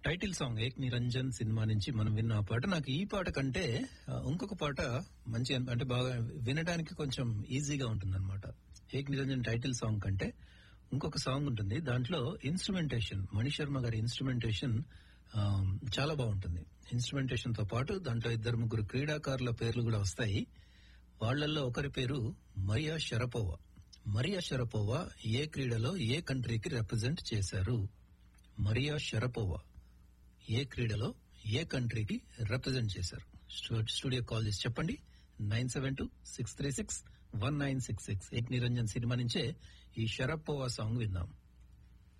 title song Ek Niranjan సినిమా నుంచి మనం విన్న ఆ పాట నాకు ఈ పాట కంటే ఆ, ఇంకొక పాట మంచి అన్- అంటే బాగా వినడానికి కొంచెం ఈజీగా ఉంటుంది అనమాట ఏక్ నిరంజన్ టైటిల్ సాంగ్ కంటే ఇంకొక సాంగ్ ఉంటుంది దాంట్లో ఇన్స్ట్రుమెంటేషన్ మణి శర్మ గారి ఇన్స్ట్రుమెంటేషన్ ఆ, చాలా బాగుంటుంది ఇన్స్ట్రుమెంటేషన్ తో పాటు దాంట్లో ఇద్దరు ముగ్గురు క్రీడాకారుల పేర్లు కూడా వస్తాయి వాళ్ళల్లో ఒకరి పేరు మరియా షరపోవా మరియా షరపోవా ఏ క్రీడలో ఏ కంట్రీకి రిప్రజెంట్ చేశారు మరియా షరపోవా ఏ క్రీడలో ఏ కంట్రీకి రిప్రజెంట్ చేశారు స్టూ- స్టూడియో కాల్ చేసి చెప్పండి nine seven two six three six one nine six six Ek Niranjan సినిమా నుంచే ఈ షరపోవా సాంగ్ విందాం